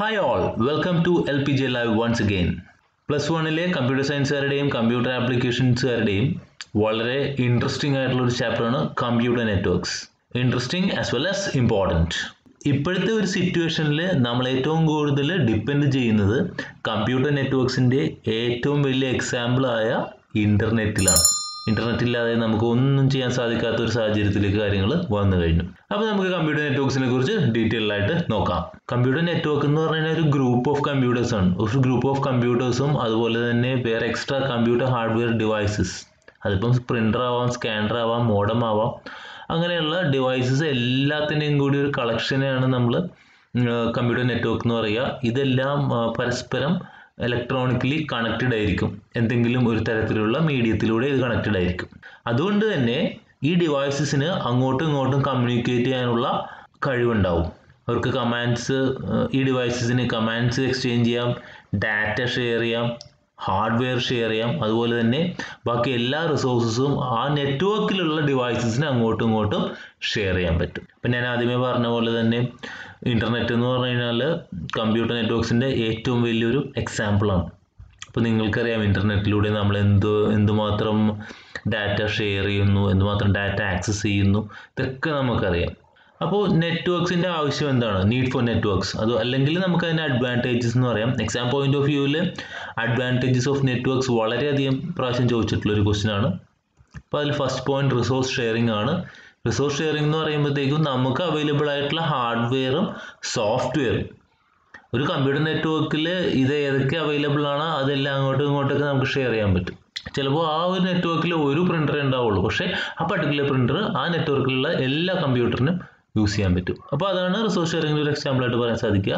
hi all welcome to L P J live once again plus വണ്ണിലെ computer സയൻസുകാരുടെയും computer ആപ്ലിക്കേഷൻസുകാരുടെയും വളരെ interesting ആയിട്ടുള്ള ഒരു ചാപ്റ്ററാണ് computer networks interesting as well as important ഇപ്പോഴത്തെ ഒരു സിറ്റുവേഷനിൽ നമ്മൾ ഏറ്റവും കൂടുതൽ ഡിപ്പെൻഡ് ചെയ്യുന്നത് കമ്പ്യൂട്ടർ നെറ്റ്വർക്ക്സിൻ്റെ ഏറ്റവും വലിയ എക്സാമ്പിളായ ഇൻ്റർനെറ്റിലാണ് ഇൻ്റർനെറ്റ് ഇല്ലാതെ നമുക്ക് ഒന്നും ചെയ്യാൻ സാധിക്കാത്ത ഒരു സാഹചര്യത്തിലേക്ക് കാര്യങ്ങൾ വന്നു കഴിഞ്ഞു അപ്പോൾ നമുക്ക് കമ്പ്യൂട്ടർ നെറ്റ്വർക്ക്സിനെ കുറിച്ച് ഡീറ്റെയിൽ ആയിട്ട് നോക്കാം കമ്പ്യൂട്ടർ നെറ്റ്വർക്ക് എന്ന് പറഞ്ഞാൽ ഒരു ഗ്രൂപ്പ് ഓഫ് കമ്പ്യൂട്ടേഴ്സ് ആണ് ഒരു ഗ്രൂപ്പ് ഓഫ് കമ്പ്യൂട്ടേഴ്സും അതുപോലെ തന്നെ വേറെ എക്സ്ട്രാ കമ്പ്യൂട്ടർ ഹാർഡ്വെയർ ഡിവൈസസ് അതിപ്പം പ്രിൻ്റർ ആവാം സ്കാനർ ആവാം മോഡം ആവാം അങ്ങനെയുള്ള ഡിവൈസസ് എല്ലാത്തിൻ്റെയും കൂടി ഒരു കളക്ഷനെയാണ് നമ്മൾ കമ്പ്യൂട്ടർ നെറ്റ്വർക്ക് എന്ന് പറയുക ഇതെല്ലാം ആ, പരസ്പരം ഇലക്ട്രോണിക്കലി കണക്റ്റഡ് ആയിരിക്കും എന്തെങ്കിലും ഒരു തരത്തിലുള്ള മീഡിയത്തിലൂടെ ഇത് കണക്റ്റഡ് ആയിരിക്കും അതുകൊണ്ട് തന്നെ ഈ ഡിവൈസസിന് അങ്ങോട്ടും ഇങ്ങോട്ടും കമ്മ്യൂണിക്കേറ്റ് ചെയ്യാനുള്ള കഴിവുണ്ടാവും അവർക്ക് കമാൻഡ്സ് ഈ ഡിവൈസസിന് കമാൻഡ്സ് എക്സ്ചേഞ്ച് ചെയ്യാം ഡാറ്റ ഷെയർ ചെയ്യാം ഹാർഡ്വെയർ ഷെയർ ചെയ്യാം അതുപോലെ തന്നെ ബാക്കി എല്ലാ റിസോഴ്സസും ആ നെറ്റ്വർക്കിലുള്ള ഡിവൈസസിന് അങ്ങോട്ടും ഇങ്ങോട്ടും ഷെയർ ചെയ്യാൻ പറ്റും ഇപ്പം ഞാൻ ആദ്യമേ പറഞ്ഞ പോലെ തന്നെ ഇൻ്റർനെറ്റ് എന്ന് പറഞ്ഞു കഴിഞ്ഞാൽ കമ്പ്യൂട്ടർ നെറ്റ്വർക്ക്സിൻ്റെ ഏറ്റവും വലിയൊരു എക്സാമ്പിളാണ് അപ്പോൾ നിങ്ങൾക്കറിയാം ഇൻ്റർനെറ്റിലൂടെ നമ്മൾ എന്ത് എന്തുമാത്രം ഡാറ്റ ഷെയർ ചെയ്യുന്നു എന്തുമാത്രം ഡാറ്റ ആക്സസ് ചെയ്യുന്നു ഇതൊക്കെ നമുക്കറിയാം അപ്പോൾ നെറ്റ്വർക്ക്സിൻ്റെ ആവശ്യം എന്താണ് നീഡ് ഫോർ നെറ്റ്വർക്ക്സ് അത് അല്ലെങ്കിൽ നമുക്ക് അതിൻ്റെ അഡ്വാൻറ്റേജസ് എന്ന് പറയാം എക്സാം പോയിന്റ് ഓഫ് വ്യൂവിൽ അഡ്വാൻറ്റേജസ് ഓഫ് നെറ്റ്വർക്ക്സ് വളരെയധികം പ്രാവശ്യം ചോദിച്ചിട്ടുള്ള ഒരു ക്വസ്റ്റ്യൻ ആണ് അപ്പോൾ അതിൽ ഫസ്റ്റ് പോയിന്റ് റിസോഴ്സ് ഷെയറിംഗ് ആണ് റിസോഴ്സ് ഷെയറിംഗ് എന്ന് പറയുമ്പോഴത്തേക്കും നമുക്ക് അവൈലബിൾ ആയിട്ടുള്ള ഹാർഡ്വെയറും സോഫ്റ്റ്വെയറും ഒരു കമ്പ്യൂട്ടർ നെറ്റ്വർക്കിൽ ഇത് ഏതൊക്കെ അവൈലബിൾ ആണ് അതെല്ലാം അങ്ങോട്ടും ഇങ്ങോട്ടൊക്കെ നമുക്ക് ഷെയർ ചെയ്യാൻ പറ്റും ചിലപ്പോൾ ആ ഒരു നെറ്റ്വർക്കിൽ ഒരു പ്രിൻ്റർ ഉണ്ടാവുള്ളൂ പക്ഷേ ആ പർട്ടിക്കുലർ പ്രിൻ്റർ ആ നെറ്റ്വർക്കിലുള്ള എല്ലാ കമ്പ്യൂട്ടറിനും യൂസ് ചെയ്യാൻ പറ്റും അപ്പോൾ അതാണ് റിസോഴ്സ് ഷെയറിംഗിൽ ഒരു എക്സാമ്പിൾ ആയിട്ട് പറയാൻ സാധിക്കുക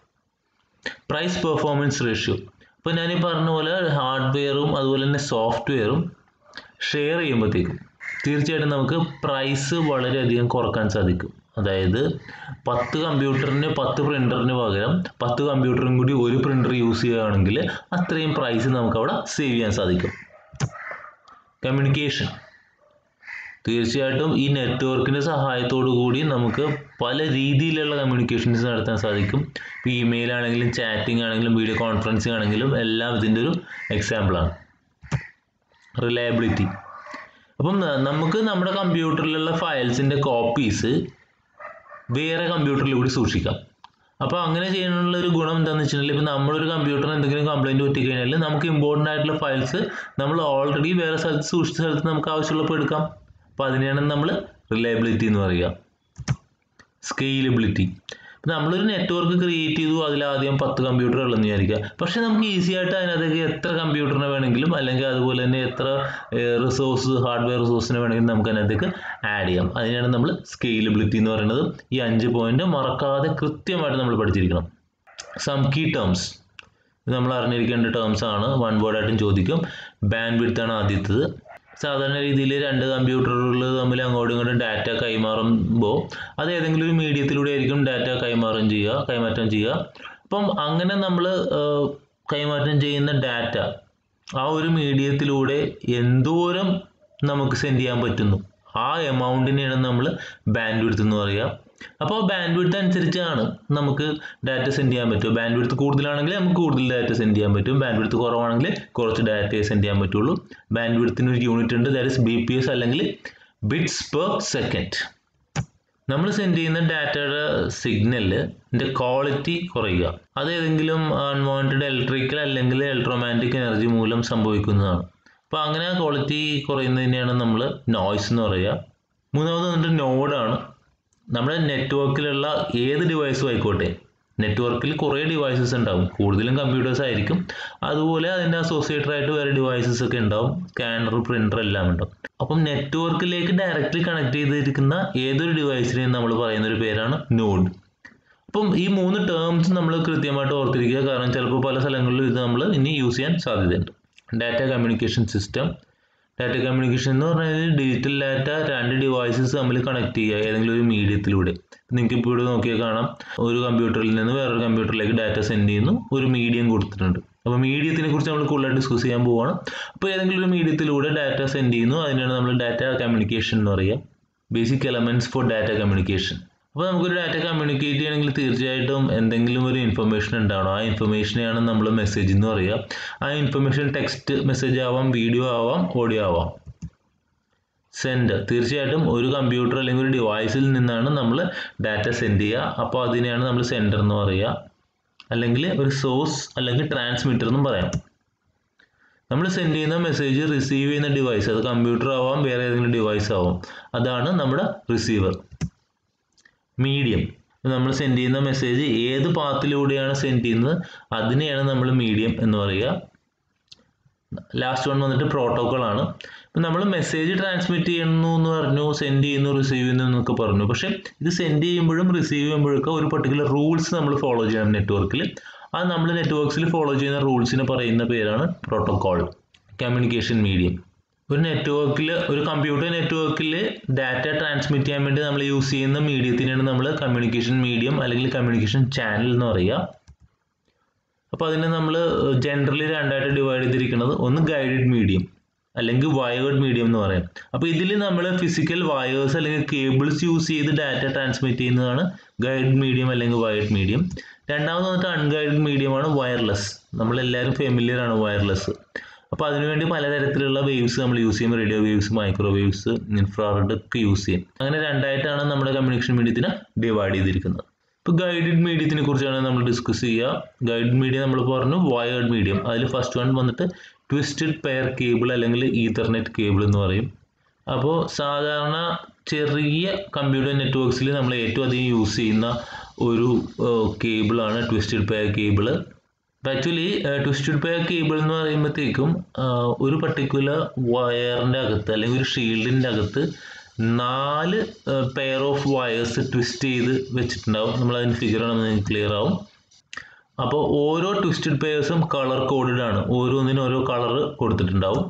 പ്രൈസ് പെർഫോമൻസ് റേഷ്യോ ഇപ്പോൾ ഞാൻ ഈ പറഞ്ഞ പോലെ ഹാർഡ്വെയറും അതുപോലെ തന്നെ സോഫ്റ്റ്വെയറും ഷെയർ ചെയ്യുമ്പോഴത്തേക്കും തീർച്ചയായിട്ടും നമുക്ക് പ്രൈസ് വളരെയധികം കുറക്കാൻ സാധിക്കും അതായത് പത്ത് കമ്പ്യൂട്ടറിന് പത്ത് പ്രിൻ്ററിന് പകരം പത്ത് കമ്പ്യൂട്ടറും കൂടി ഒരു പ്രിൻ്റർ യൂസ് ചെയ്യുകയാണെങ്കിൽ അത്രയും പ്രൈസ് നമുക്ക് അവിടെ സേവ് ചെയ്യാൻ സാധിക്കും കമ്മ്യൂണിക്കേഷൻ തീർച്ചയായിട്ടും ഈ നെറ്റ്വർക്കിൻ്റെ സഹായത്തോടു കൂടി നമുക്ക് പല രീതിയിലുള്ള കമ്മ്യൂണിക്കേഷൻസ് നടത്താൻ സാധിക്കും ഇപ്പോൾ ഇമെയിൽ ആണെങ്കിലും ചാറ്റിംഗ് ആണെങ്കിലും വീഡിയോ കോൺഫറൻസിങ് ആണെങ്കിലും എല്ലാം ഇതിൻ്റെ ഒരു എക്സാമ്പിളാണ് റിലയബിലിറ്റി അപ്പം ന- നമുക്ക് നമ്മുടെ കമ്പ്യൂട്ടറിലുള്ള ഫയൽസിൻ്റെ കോപ്പീസ് വേറെ കമ്പ്യൂട്ടറിൽ കൂടി സൂക്ഷിക്കാം അപ്പോൾ അങ്ങനെ ചെയ്യാനുള്ള ഒരു ഗുണം എന്താണെന്ന് വെച്ചിട്ടുണ്ടെങ്കിൽ ഇപ്പോൾ നമ്മളൊരു കമ്പ്യൂട്ടറിന് എന്തെങ്കിലും കംപ്ലൈൻറ്റ് പറ്റിക്കഴിഞ്ഞാൽ നമുക്ക് ഇമ്പോർട്ടൻ്റ് ആയിട്ടുള്ള ഫയൽസ് നമ്മൾ ഓൾറെഡി വേറെ സ്ഥലത്ത് സൂക്ഷിച്ച സ്ഥലത്ത് നമുക്ക് ആവശ്യമുള്ളപ്പോൾ എടുക്കാം അപ്പോൾ അതിനെയാണ് നമ്മൾ റിലയബിലിറ്റി എന്ന് പറയുക സ്കെയിലബിലിറ്റി നമ്മളൊരു നെറ്റ്വർക്ക് ക്രിയേറ്റ് ചെയ്തു അതിലാദ്യം പത്ത് കമ്പ്യൂട്ടർ ഉള്ളെന്ന് വിചാരിക്കുക പക്ഷെ നമുക്ക് ഈസി ആയിട്ട് അതിനകത്തേക്ക് എത്ര കമ്പ്യൂട്ടറിനെ വേണമെങ്കിലും അല്ലെങ്കിൽ അതുപോലെ തന്നെ എത്ര റിസോഴ്സ് ഹാർഡ്വെയർ റിസോഴ്സിനെ വേണമെങ്കിലും നമുക്ക് അതിനകത്തേക്ക് ആഡ് ചെയ്യാം അതിനാണ് നമ്മൾ സ്കെയിലബിലിറ്റി എന്ന് പറയുന്നത് ഈ അഞ്ച് പോയിന്റ് മറക്കാതെ കൃത്യമായിട്ട് നമ്മൾ പഠിച്ചിരിക്കണം സം കീ ടേംസ് ഇത് നമ്മൾ അറിഞ്ഞിരിക്കേണ്ട ടേംസ് ആണ് വൺ വേർഡായിട്ടും ചോദിക്കും ബാൻഡ് വിഡ്ത്ത് ആണ് ആദ്യത്തേത് സാധാരണ രീതിയിൽ രണ്ട് കമ്പ്യൂട്ടറുകൾ തമ്മിൽ അങ്ങോട്ടും ഇങ്ങോട്ടും ഡാറ്റ കൈമാറുമ്പോൾ അത് ഏതെങ്കിലും ഒരു മീഡിയത്തിലൂടെ ആയിരിക്കും ഡാറ്റ കൈമാറും ചെയ്യുക കൈമാറ്റം ചെയ്യുക അപ്പം അങ്ങനെ നമ്മൾ കൈമാറ്റം ചെയ്യുന്ന ഡാറ്റ ആ ഒരു മീഡിയത്തിലൂടെ എന്തോരം നമുക്ക് സെൻഡ് ചെയ്യാൻ പറ്റുന്നു ആ എമൗണ്ടിനെയാണ് നമ്മൾ ബാൻഡ് വിഡ്ത്ത് എന്ന് പറയുക അപ്പോൾ ബാൻഡ് വിഡ്ത്ത് അനുസരിച്ചാണ് നമുക്ക് ഡാറ്റ സെൻഡ് ചെയ്യാൻ പറ്റും ബാൻഡ് വിഡ്ത്ത് കൂടുതലാണെങ്കിൽ നമുക്ക് കൂടുതൽ ഡാറ്റ സെൻഡ് ചെയ്യാൻ പറ്റും ബാൻഡ് വിഡ്ത്ത് കുറവാണെങ്കിൽ കുറച്ച് ഡാറ്റയെ സെൻഡ് ചെയ്യാൻ പറ്റുള്ളൂ ബാൻഡ് വിഡ്ത്തിന് ഒരു യൂണിറ്റ് ഉണ്ട് that is B P S അല്ലെങ്കിൽ ബിറ്റ്സ് പെർ സെക്കൻഡ് നമ്മൾ സെൻഡ് ചെയ്യുന്ന ഡാറ്റയുടെ സിഗ്നലിൻ്റെ ക്വാളിറ്റി കുറയുക അത് ഏതെങ്കിലും അൺവാണ്ടഡ് ഇലക്ട്രിക്കൽ അല്ലെങ്കിൽ ഇലക്ട്രോമാഗ്നറ്റിക് എനർജി മൂലം സംഭവിക്കുന്നതാണ് അപ്പോൾ അങ്ങനെ ക്വാളിറ്റി കുറയുന്നതിനെയാണ് നമ്മൾ നോയ്സ് എന്ന് പറയുക മൂന്നാമത് വന്നിട്ട് നോഡാണ് നമ്മുടെ നെറ്റ്വർക്കിലുള്ള ഏത് ഡിവൈസും ആയിക്കോട്ടെ നെറ്റ്വർക്കിൽ കുറേ ഡിവൈസസ് ഉണ്ടാവും കൂടുതലും കമ്പ്യൂട്ടേഴ്സ് ആയിരിക്കും അതുപോലെ അതിൻ്റെ അസോസിയേറ്റഡ് ആയിട്ട് വേറെ ഡിവൈസസ് ഒക്കെ ഉണ്ടാവും സ്കാനർ പ്രിൻ്റർ എല്ലാം ഉണ്ടാവും അപ്പം നെറ്റ്വർക്കിലേക്ക് ഡയറക്റ്റ്ലി കണക്ട് ചെയ്തിരിക്കുന്ന ഏതൊരു ഡിവൈസിനെയും നമ്മൾ പറയുന്ന ഒരു പേരാണ് നോഡ് അപ്പം ഈ മൂന്ന് ടേംസ് നമ്മൾ കൃത്യമായിട്ട് ഓർത്തിരിക്കുക കാരണം ചിലപ്പോൾ പല സ്ഥലങ്ങളിലും ഇത് നമ്മൾ ഇനി യൂസ് ചെയ്യാൻ സാധ്യതയുണ്ട് data communication system data communication എന്ന് പറഞ്ഞാൽ ഡിജിറ്റൽ ഡാറ്റ രണ്ട് ഡിവൈസസ് തമ്മിൽ കണക്ട് ചെയ്യുക ഏതെങ്കിലും ഒരു മീഡിയത്തിലൂടെ നിങ്ങൾക്ക് ഇപ്പോൾ ഇവിടെ നോക്കിയാൽ കാണാം ഒരു കമ്പ്യൂട്ടറിൽ നിന്ന് വേറൊരു കമ്പ്യൂട്ടറിലേക്ക് ഡാറ്റ സെൻഡ് ചെയ്യുന്നു ഒരു മീഡിയം കൊടുത്തിട്ടുണ്ട് അപ്പോൾ മീഡിയത്തിനെ കുറിച്ച് നമ്മൾ കൂടുതലായിട്ട് ഡിസ്കസ് ചെയ്യാൻ പോവുകയാണ് അപ്പോൾ ഏതെങ്കിലും ഒരു മീഡിയത്തിലൂടെ ഡാറ്റ സെൻഡ് ചെയ്യുന്നു അതിനാണ് നമ്മൾ ഡാറ്റ കമ്മ്യൂണിക്കേഷൻ എന്ന് പറയുക basic elements for data communication അപ്പോൾ നമുക്കൊരു ഡാറ്റ കമ്മ്യൂണിക്കേറ്റ് ചെയ്യണമെങ്കിൽ തീർച്ചയായിട്ടും എന്തെങ്കിലും ഒരു ഇൻഫർമേഷൻ ഉണ്ടാവണം ആ ഇൻഫർമേഷനെയാണ് നമ്മൾ മെസ്സേജ് എന്ന് പറയുക ആ ഇൻഫർമേഷൻ ടെക്സ്റ്റ് മെസ്സേജ് ആവാം വീഡിയോ ആവാം ഓഡിയോ ആവാം സെൻഡ് തീർച്ചയായിട്ടും ഒരു കമ്പ്യൂട്ടർ അല്ലെങ്കിൽ ഒരു ഡിവൈസിൽ നിന്നാണ് നമ്മൾ ഡാറ്റ സെൻഡ് ചെയ്യുക അപ്പോൾ അതിനെയാണ് നമ്മൾ സെൻഡർ എന്ന് പറയുക അല്ലെങ്കിൽ ഒരു സോഴ്സ് അല്ലെങ്കിൽ ട്രാൻസ്മിറ്റർ എന്നും പറയാം നമ്മൾ സെൻഡ് ചെയ്യുന്ന മെസ്സേജ് റിസീവ് ചെയ്യുന്ന ഡിവൈസ് അത് കമ്പ്യൂട്ടർ ആവാം വേറെ ഏതെങ്കിലും ഡിവൈസ് ആവാം അതാണ് നമ്മുടെ റിസീവർ മീഡിയം നമ്മൾ സെൻഡ് ചെയ്യുന്ന മെസ്സേജ് ഏത് പാത്തിലൂടെയാണ് സെൻഡ് ചെയ്യുന്നത് അതിനെയാണ് നമ്മൾ മീഡിയം എന്ന് പറയുക ലാസ്റ്റ് വൺ വന്നിട്ട് പ്രോട്ടോക്കോൾ ആണ് ഇപ്പം നമ്മൾ മെസ്സേജ് ട്രാൻസ്മിറ്റ് ചെയ്യുന്നു എന്ന് പറഞ്ഞു സെൻഡ് ചെയ്യുന്നു റിസീവ് ചെയ്യുന്നു എന്നൊക്കെ പറഞ്ഞു പക്ഷേ ഇത് സെൻഡ് ചെയ്യുമ്പോഴും റിസീവ് ചെയ്യുമ്പോഴൊക്കെ ഒരു പർട്ടിക്കുലർ റൂൾസ് നമ്മൾ ഫോളോ ചെയ്യണം നെറ്റ്വർക്കിൽ അത് നമ്മൾ നെറ്റ്വർക്ക്സിൽ ഫോളോ ചെയ്യുന്ന റൂൾസിന് പറയുന്ന പേരാണ് പ്രോട്ടോക്കോൾ കമ്മ്യൂണിക്കേഷൻ മീഡിയം ഒരു നെറ്റ്വർക്കിൽ ഒരു കമ്പ്യൂട്ടർ നെറ്റ്വർക്കിൽ ഡാറ്റ ട്രാൻസ്മിറ്റ് ചെയ്യാൻ വേണ്ടി നമ്മൾ യൂസ് ചെയ്യുന്ന മീഡിയത്തിനാണ് നമ്മൾ കമ്മ്യൂണിക്കേഷൻ മീഡിയം അല്ലെങ്കിൽ കമ്മ്യൂണിക്കേഷൻ ചാനൽ എന്ന് പറയുക അപ്പോൾ അതിനെ നമ്മൾ ജനറലി രണ്ടായിട്ട് ഡിവൈഡ് ചെയ്തിരിക്കുന്നത് ഒന്ന് ഗൈഡഡ് മീഡിയം അല്ലെങ്കിൽ വയേർഡ് മീഡിയം എന്ന് പറയാം അപ്പോൾ ഇതിൽ നമ്മൾ ഫിസിക്കൽ വയേഴ്സ് അല്ലെങ്കിൽ കേബിൾസ് യൂസ് ചെയ്ത് ഡാറ്റ ട്രാൻസ്മിറ്റ് ചെയ്യുന്നതാണ് ഗൈഡ് മീഡിയം അല്ലെങ്കിൽ വയേർഡ് മീഡിയം രണ്ടാമത് വന്നിട്ട് അൺഗൈഡഡ് മീഡിയമാണ് വയർലെസ് നമ്മളെല്ലാവരും ഫെമിലിയർ ആണ് വയർലെസ് അപ്പോൾ അതിനുവേണ്ടി പലതരത്തിലുള്ള വേവ്സ് നമ്മൾ യൂസ് ചെയ്യും radio waves microwaves infrared ഒക്കെ യൂസ് ചെയ്യും അങ്ങനെ രണ്ടായിട്ടാണ് നമ്മുടെ കമ്മ്യൂണിക്കേഷൻ മീഡിയത്തിനെ ഡിവൈഡ് ചെയ്തിരിക്കുന്നത് ഇപ്പോൾ ഗൈഡഡ് മീഡിയത്തിനെ കുറിച്ചാണ് നമ്മൾ ഡിസ്കസ് ചെയ്യുക ഗൈഡഡ് മീഡിയം നമ്മൾ പറഞ്ഞു വയേർഡ് മീഡിയം അതിൽ ഫസ്റ്റ് വൺ വന്നിട്ട് ട്വിസ്റ്റഡ് പെയർ കേബിൾ അല്ലെങ്കിൽ ഈതർനെറ്റ് കേബിൾ എന്ന് പറയും അപ്പോൾ സാധാരണ ചെറിയ കമ്പ്യൂട്ടർ നെറ്റ്വർക്ക്സിൽ നമ്മൾ ഏറ്റവും അധികം യൂസ് ചെയ്യുന്ന ഒരു കേബിളാണ് twisted pair cable actually twisted pair cable എന്ന് പറയുമ്പോഴത്തേക്കും ഒരു പർട്ടിക്കുലർ വയറിൻ്റെ അകത്ത് അല്ലെങ്കിൽ ഒരു ഷീൽഡിൻ്റെ അകത്ത് നാല് പെയർ ഓഫ് വയേഴ്സ് ട്വിസ്റ്റ് ചെയ്ത് വെച്ചിട്ടുണ്ടാവും നമ്മൾ അതിന് ഫിഗർ ആണെന്ന് നിങ്ങൾക്ക് ക്ലിയർ ആവും അപ്പോൾ ഓരോ ട്വിസ്റ്റഡ് പെയേഴ്സും കളർ കോഡഡ് ആണ് ഓരോന്നിനും ഓരോ കളർ കൊടുത്തിട്ടുണ്ടാവും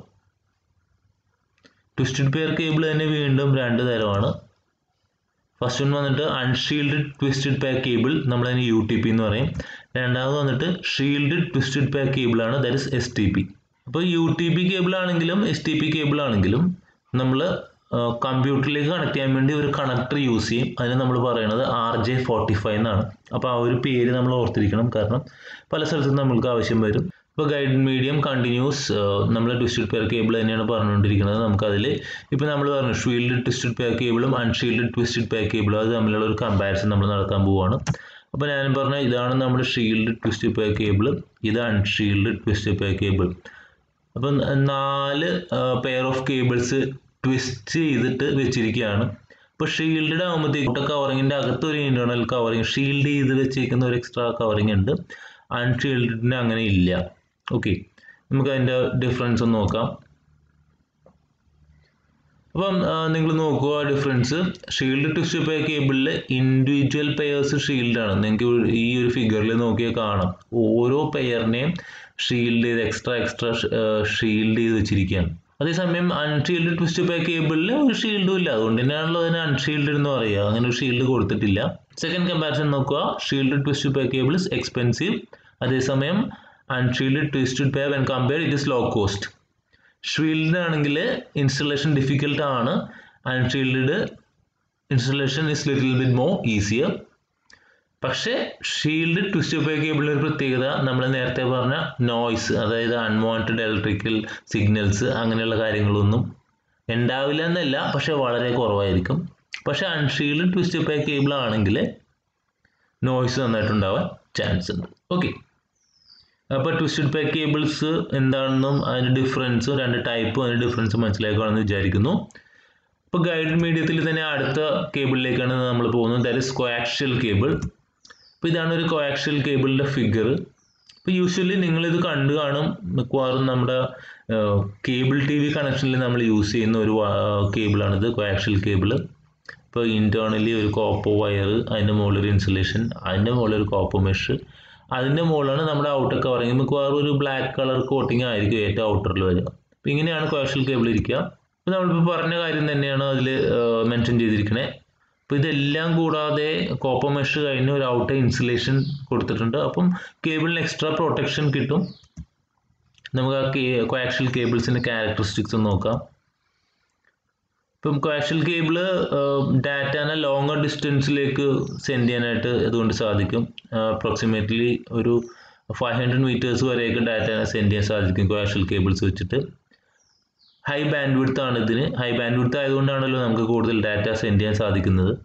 ട്വിസ്റ്റഡ് പെയർ കേബിൾ തന്നെ വീണ്ടും രണ്ട് തരമാണ് ഫസ്റ്റ് വൺ വന്നിട്ട് അൺഷീൽഡഡ് ട്വിസ്റ്റഡ് പെയർ കേബിൾ നമ്മളതിന് യു ടി പി എന്ന് പറയും രണ്ടാമത് വന്നിട്ട് ഷീൽഡഡ് ട്വിസ്റ്റഡ് പെയർ കേബിൾ ആണ് that is S T P അപ്പോൾ യു ടി പി കേബിൾ ആണെങ്കിലും എസ് ടി പി കേബിൾ ആണെങ്കിലും നമ്മൾ കമ്പ്യൂട്ടറിലേക്ക് കണക്ട് ചെയ്യാൻ വേണ്ടി ഒരു കണക്ടർ യൂസ് ചെയ്യും അതിന് നമ്മൾ പറയുന്നത് ആർ ജെ ഫോർട്ടി ഫൈവ് എന്നാണ് അപ്പോൾ ആ ഒരു പേര് നമ്മൾ ഓർത്തിരിക്കണം കാരണം പല സ്ഥലത്തും നമ്മൾക്ക് ആവശ്യം വരും ഇപ്പോൾ ഗൈഡ് മീഡിയം കണ്ടിന്യൂസ് നമ്മൾ ട്വിസ്റ്റഡ് പെയർ കേബിൾ തന്നെയാണ് പറഞ്ഞുകൊണ്ടിരിക്കുന്നത് നമുക്കതിൽ ഇപ്പോൾ നമ്മൾ പറഞ്ഞു ഷീൽഡ് ട്വിസ്റ്റഡ് പെയർ കേബിളും അൺഷീൽഡ് ട്വിസ്റ്റഡ് പെയർ കേബിളും അത് തമ്മിലുള്ള ഒരു കമ്പാരിസൺ നമ്മൾ നടത്താൻ പോവുകയാണ് അപ്പോൾ ഞാൻ പറഞ്ഞ ഇതാണ് നമ്മുടെ ഷീൽഡ് ട്വിസ്റ്റഡ് പെയർ കേബിൾ ഇത് അൺഷീൽഡ് ട്വിസ്റ്റഡ് പെയർ കേബിൾ അപ്പം നാല് പെയർ ഓഫ് കേബിൾസ് ട്വിസ്റ്റ് ചെയ്തിട്ട് വെച്ചിരിക്കുകയാണ് ഇപ്പോൾ ഷീൽഡ് ആകുമ്പോഴത്തേക്ക് കവറിങ്ങിൻ്റെ അകത്ത് ഒരു ഇൻറ്റേർണൽ കവറിങ് ഷീൽഡ് ചെയ്ത് വെച്ചിരിക്കുന്ന ഒരു എക്സ്ട്രാ കവറിങ് ഉണ്ട് അൺഷീൽഡിന് അങ്ങനെ ഇല്ല ഓക്കെ നമുക്ക് അതിൻ്റെ ഡിഫറൻസ് ഒന്ന് നോക്കാം അപ്പം നിങ്ങൾ നോക്കുക ഡിഫറൻസ് ഷീൽഡ് ട്വിസ്റ്റ് പേ കേബിളിൽ ഇൻഡിവിജ്വൽ പെയേഴ്സ് ഷീൽഡാണ് നിങ്ങൾക്ക് ഈ ഒരു ഫിഗറിൽ നോക്കിയാൽ കാണാം ഓരോ പെയറിനെയും ഷീൽഡ് ചെയ്ത് എക്സ്ട്രാ എക്സ്ട്രാ ഷീൽഡ് ചെയ്ത് വെച്ചിരിക്കുകയാണ് അതേസമയം അൺഷീൽഡ് ട്വിസ്റ്റ് പേ കേബിളിൽ ഒരു ഷീൽഡും ഇല്ല അതുകൊണ്ട് തന്നെയാണല്ലോ അതിന് അൺഷീൽഡ് എന്ന് പറയുക അങ്ങനെ ഒരു ഷീൽഡ് കൊടുത്തിട്ടില്ല സെക്കൻഡ് കമ്പാരിസൺ നോക്കുക shield twist pair cable is expensive അതേസമയം unshield twisted pair when compare it is low cost shield ആണെങ്കിൽ ഇൻസ്റ്റലേഷൻ ഡിഫിക്കൽട്ട് ആണ് unshield installation is little bit more easier പക്ഷേ ഷീൽഡ് ട്വിസ്റ്റ് പേ കേബിളിൻ്റെ ഒരു പ്രത്യേകത നമ്മൾ നേരത്തെ പറഞ്ഞ നോയ്സ് അതായത് അൺവാണ്ടഡ് ഇലക്ട്രിക്കൽ സിഗ്നൽസ് അങ്ങനെയുള്ള കാര്യങ്ങളൊന്നും ഉണ്ടാവില്ല എന്നല്ല പക്ഷേ വളരെ കുറവായിരിക്കും പക്ഷേ അൺഷീൽഡ് ട്വിസ്റ്റ് പേ കേബിൾ ആണെങ്കിൽ നോയ്സ് നന്നായിട്ടുണ്ടാവാൻ ചാൻസ് ഉണ്ട് ഓക്കെ അപ്പോൾ ട്വിസ്റ്റഡ് പേ കേബിൾസ് എന്താണെന്നും അതിൻ്റെ ഡിഫറൻസും രണ്ട് ടൈപ്പും അതിൻ്റെ ഡിഫറൻസും മനസ്സിലാക്കുകയാണെന്ന് വിചാരിക്കുന്നു ഇപ്പോൾ ഗൈഡ് മീഡിയത്തിൽ തന്നെ അടുത്ത കേബിളിലേക്കാണ് നമ്മൾ പോകുന്നത് ദാറ്റ് ഇസ് കോയാക്ഷ്യൽ കേബിൾ അപ്പോൾ ഇതാണ് ഒരു കോയാക്ഷ്യൽ കേബിളിൻ്റെ ഫിഗർ ഇപ്പോൾ യൂഷ്വലി നിങ്ങളിത് കണ്ടു കാണും മിക്കവാറും നമ്മുടെ കേബിൾ ടി വി കണക്ഷനിൽ നമ്മൾ യൂസ് ചെയ്യുന്ന ഒരു കേബിളാണിത് കോയാക്ഷ്യൽ കേബിൾ ഇപ്പോൾ ഇൻറ്റേർണലി ഒരു കോപ്പർ വയർ അതിൻ്റെ മുകളിൽ ഒരു ഇൻസുലേഷൻ അതിൻ്റെ മുകളിൽ ഒരു കോപ്പർ മെഷ് അതിൻ്റെ മുകളിലാണ് നമ്മുടെ ഔട്ടർ കവറിങ് മിക്കവാറും ഒരു ബ്ലാക്ക് കളർ കോട്ടിങ് ആയിരിക്കും ഏറ്റവും ഔട്ടറിൽ വരിക അപ്പോൾ ഇങ്ങനെയാണ് കോയാക്ഷ്യൽ കേബിൾ ഇരിക്കുക ഇപ്പോൾ നമ്മളിപ്പോൾ പറഞ്ഞ കാര്യം തന്നെയാണ് അതിൽ മെൻഷൻ ചെയ്തിരിക്കണേ അപ്പോൾ ഇതെല്ലാം കൂടാതെ കോപ്പർ മെഷ് കഴിഞ്ഞ് ഒരു ഔട്ടർ ഇൻസുലേഷൻ കൊടുത്തിട്ടുണ്ട് അപ്പം കേബിളിന് എക്സ്ട്രാ പ്രൊട്ടക്ഷൻ കിട്ടും നമുക്ക് ആ കേ കോയാക്ഷ്യൽ കേബിൾസിൻ്റെ ക്യാരക്ടറിസ്റ്റിക്സ് നോക്കാം ഇപ്പം കോക്ഷ്യൽ കേബിള് ഡാറ്റാനെ ലോങ്ങർ ഡിസ്റ്റൻസിലേക്ക് സെൻഡ് ചെയ്യാനായിട്ട് ഇതുകൊണ്ട് സാധിക്കും അപ്രോക്സിമേറ്റ്ലി ഒരു ഫൈവ് ഹൺഡ്രഡ് മീറ്റേഴ്സ് വരെയൊക്കെ ഡാറ്റാനെ സെൻഡ് ചെയ്യാൻ സാധിക്കും കോക്ഷ്യൽ കേബിൾസ് വെച്ചിട്ട് ഹൈ ബാൻഡ് വിഡ്ത്ത് ആണ് ഇതിന് ഹൈ ബാൻഡ് വിഡ്ത്ത് ആയതുകൊണ്ടാണല്ലോ നമുക്ക് കൂടുതൽ ഡാറ്റ സെൻഡ് ചെയ്യാൻ സാധിക്കുന്നത്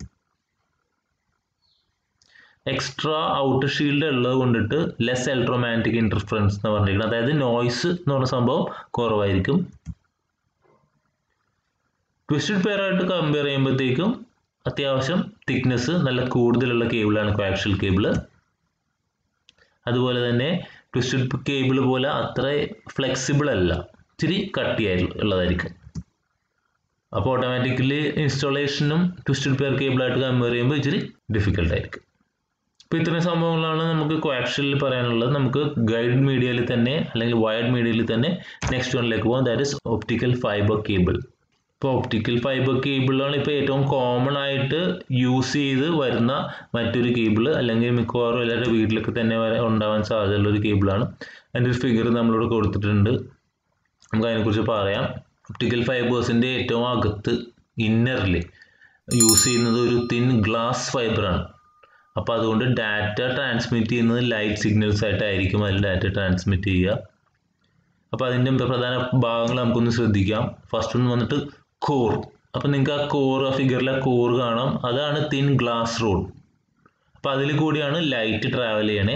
എക്സ്ട്രാ ഔട്ടർ ഷീൽഡ് ഉള്ളത് കൊണ്ടിട്ട് ലെസ് ഇലക്ട്രോമാഗ്നറ്റിക് ഇന്റർഫറൻസ് എന്ന് പറഞ്ഞിരിക്കുന്നത് അതായത് നോയ്സ് എന്ന് പറഞ്ഞ സംഭവം കുറവായിരിക്കും ട്വിസ്റ്റഡ് പെയർ ആയിട്ട് കമ്പയർ ചെയ്യുമ്പോഴത്തേക്കും അത്യാവശ്യം തിക്നെസ് നല്ല കൂടുതലുള്ള കേബിളാണ് കോക്ഷ്യൽ കേബിള് അതുപോലെ തന്നെ ട്വിസ്റ്റഡ് കേബിൾ പോലെ അത്ര ഫ്ലെക്സിബിൾ അല്ല ഇച്ചിരി കട്ടിയായിട്ടുള്ളതായിരിക്കും അപ്പോൾ ഓട്ടോമാറ്റിക്കലി ഇൻസ്റ്റാളേഷനും ട്വിസ്റ്റഡ് പെയർ കേബിളായിട്ട് കമ്പയർ ചെയ്യുമ്പോൾ ഇച്ചിരി ഡിഫിക്കൽട്ട് ആയിരിക്കും അപ്പോൾ ഇത്രയും സംഭവങ്ങളാണ് നമുക്ക് കോയാക്ഷനിൽ പറയാനുള്ളത് നമുക്ക് ഗൈഡ് മീഡിയയിൽ തന്നെ അല്ലെങ്കിൽ വയർഡ് മീഡിയയിൽ തന്നെ നെക്സ്റ്റ് വണ്ണിലേക്ക് പോകാം that is optical fibre cable ഇപ്പോൾ ഒപ്റ്റിക്കൽ ഫൈബർ കേബിളാണ് ഇപ്പോൾ ഏറ്റവും കോമൺ ആയിട്ട് യൂസ് ചെയ്ത് വരുന്ന മറ്റൊരു കേബിൾ അല്ലെങ്കിൽ മിക്കവാറും എല്ലാവരുടെ വീട്ടിലൊക്കെ തന്നെ വരെ ഉണ്ടാവാൻ സാധ്യതയുള്ള ഒരു കേബിളാണ് അതിൻ്റെ ഒരു ഫിഗർ നമ്മളിവിടെ കൊടുത്തിട്ടുണ്ട് നമുക്ക് അതിനെക്കുറിച്ച് പറയാം ഒപ്റ്റിക്കൽ ഫൈബേഴ്സിൻ്റെ ഏറ്റവും അകത്ത് ഇന്നറിൽ യൂസ് ചെയ്യുന്നത് ഒരു തിൻ ഗ്ലാസ് ഫൈബറാണ് അപ്പോൾ അതുകൊണ്ട് ഡാറ്റ ട്രാൻസ്മിറ്റ് ചെയ്യുന്നത് ലൈറ്റ് സിഗ്നൽസ് ആയിട്ടായിരിക്കും അതിൽ ഡാറ്റ ട്രാൻസ്മിറ്റ് ചെയ്യുക അപ്പോൾ അതിൻ്റെ പ്രധാന ഭാഗങ്ങൾ നമുക്കൊന്ന് ശ്രദ്ധിക്കാം ഫസ്റ്റ് ഒന്ന് വന്നിട്ട് കോർ അപ്പോൾ നിങ്ങൾക്ക് ആ കോർ ആ ഫിഗറിലെ കോർ കാണാം അതാണ് തിൻ ഗ്ലാസ് റോഡ് അപ്പോൾ അതിൽ കൂടിയാണ് ലൈറ്റ് ട്രാവൽ ചെയ്യണേ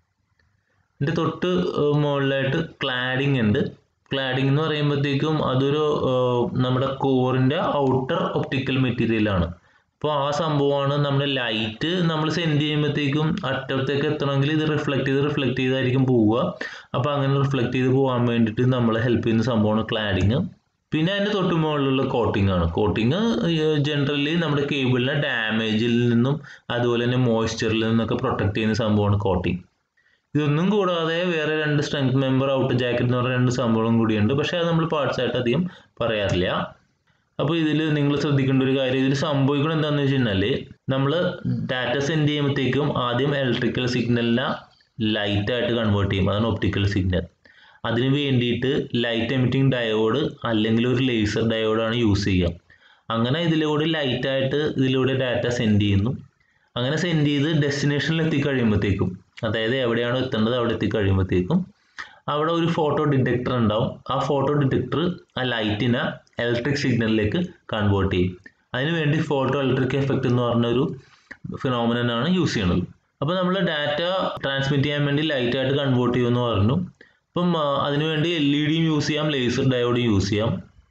ഇതിൻ്റെ തൊട്ട് മുകളിലായിട്ട് ക്ലാഡിങ് ഉണ്ട് ക്ലാഡിംഗ് എന്ന് പറയുമ്പോഴത്തേക്കും അതൊരു നമ്മുടെ കോറിൻ്റെ ഔട്ടർ ഒപ്റ്റിക്കൽ മെറ്റീരിയലാണ് അപ്പോൾ ആ സംഭവമാണ് നമ്മുടെ ലൈറ്റ് നമ്മൾ സെൻഡ് ചെയ്യുമ്പോഴത്തേക്കും അറ്റത്തേക്ക് എത്തണമെങ്കിൽ ഇത് റിഫ്ലക്ട് ചെയ്ത് റിഫ്ലക്ട് ചെയ്തായിരിക്കും പോവുക അപ്പോൾ അങ്ങനെ റിഫ്ലക്ട് ചെയ്ത് പോകാൻ വേണ്ടിയിട്ട് നമ്മളെ ഹെൽപ്പ് ചെയ്യുന്ന സംഭവമാണ് ക്ലാഡിങ് പിന്നെ അതിൻ്റെ തൊട്ട് മുകളിലുള്ള കോട്ടിംഗ് ആണ് കോട്ടിങ് ജനറലി നമ്മുടെ കേബിളിനെ ഡാമേജിൽ നിന്നും അതുപോലെ തന്നെ മോയ്സ്ചറിൽ നിന്നൊക്കെ പ്രൊട്ടക്ട് ചെയ്യുന്ന സംഭവമാണ് കോട്ടിംഗ് ഇതൊന്നും കൂടാതെ വേറെ രണ്ട് സ്ട്രെങ്ത് മെമ്പർ ഔട്ട് ജാക്കറ്റ് എന്ന് പറഞ്ഞ രണ്ട് സംഭവം കൂടിയുണ്ട് പക്ഷേ അത് നമ്മൾ പാർട്സ് ആയിട്ട് അധികം പറയാറില്ല അപ്പോൾ ഇതിൽ നിങ്ങൾ ശ്രദ്ധിക്കേണ്ട ഒരു കാര്യം ഇതിൽ സംഭവിക്കുന്നത് എന്താണെന്ന് വെച്ച് കഴിഞ്ഞാൽ നമ്മൾ ഡാറ്റ സെൻഡ് ചെയ്യുമ്പോഴത്തേക്കും ആദ്യം ഇലക്ട്രിക്കൽ സിഗ്നലിനെ ലൈറ്റായിട്ട് കൺവേർട്ട് ചെയ്യും അതാണ് ഒപ്റ്റിക്കൽ സിഗ്നൽ അതിന് വേണ്ടിയിട്ട് ലൈറ്റ് എമിറ്റിംഗ് ഡയോഡ് അല്ലെങ്കിൽ ഒരു ലേസർ ഡയോഡാണ് യൂസ് ചെയ്യുക അങ്ങനെ ഇതിലൂടെ ലൈറ്റായിട്ട് ഇതിലൂടെ ഡാറ്റ സെൻഡ് ചെയ്യുന്നു അങ്ങനെ സെൻഡ് ചെയ്ത് ഡെസ്റ്റിനേഷനിൽ എത്തിക്കഴിയുമ്പോഴത്തേക്കും അതായത് എവിടെയാണോ എത്തേണ്ടത് അവിടെ എത്തിക്കഴിയുമ്പോഴത്തേക്കും അവിടെ ഒരു ഫോട്ടോ ഡിറ്റക്ടർ ഉണ്ടാവും ആ ഫോട്ടോ ഡിറ്റക്ടർ ആ ലൈറ്റിനെ ഇലക്ട്രിക് സിഗ്നലിലേക്ക് കൺവേർട്ട് ചെയ്യും അതിനുവേണ്ടി ഫോട്ടോ ഇലക്ട്രിക് എഫക്റ്റ് എന്ന് പറഞ്ഞ ഒരു ഫിനോമിനാണ് യൂസ് ചെയ്യുന്നത് അപ്പോൾ നമ്മൾ ഡാറ്റ ട്രാൻസ്മിറ്റ് ചെയ്യാൻ വേണ്ടി ലൈറ്റായിട്ട് കൺവേർട്ട് ചെയ്യുമെന്ന് പറഞ്ഞു അപ്പം അതിനുവേണ്ടി എൽ ഇ ഡിയും യൂസ് ചെയ്യാം ലേസർ ഡയോഡും യൂസ് ചെയ്യാം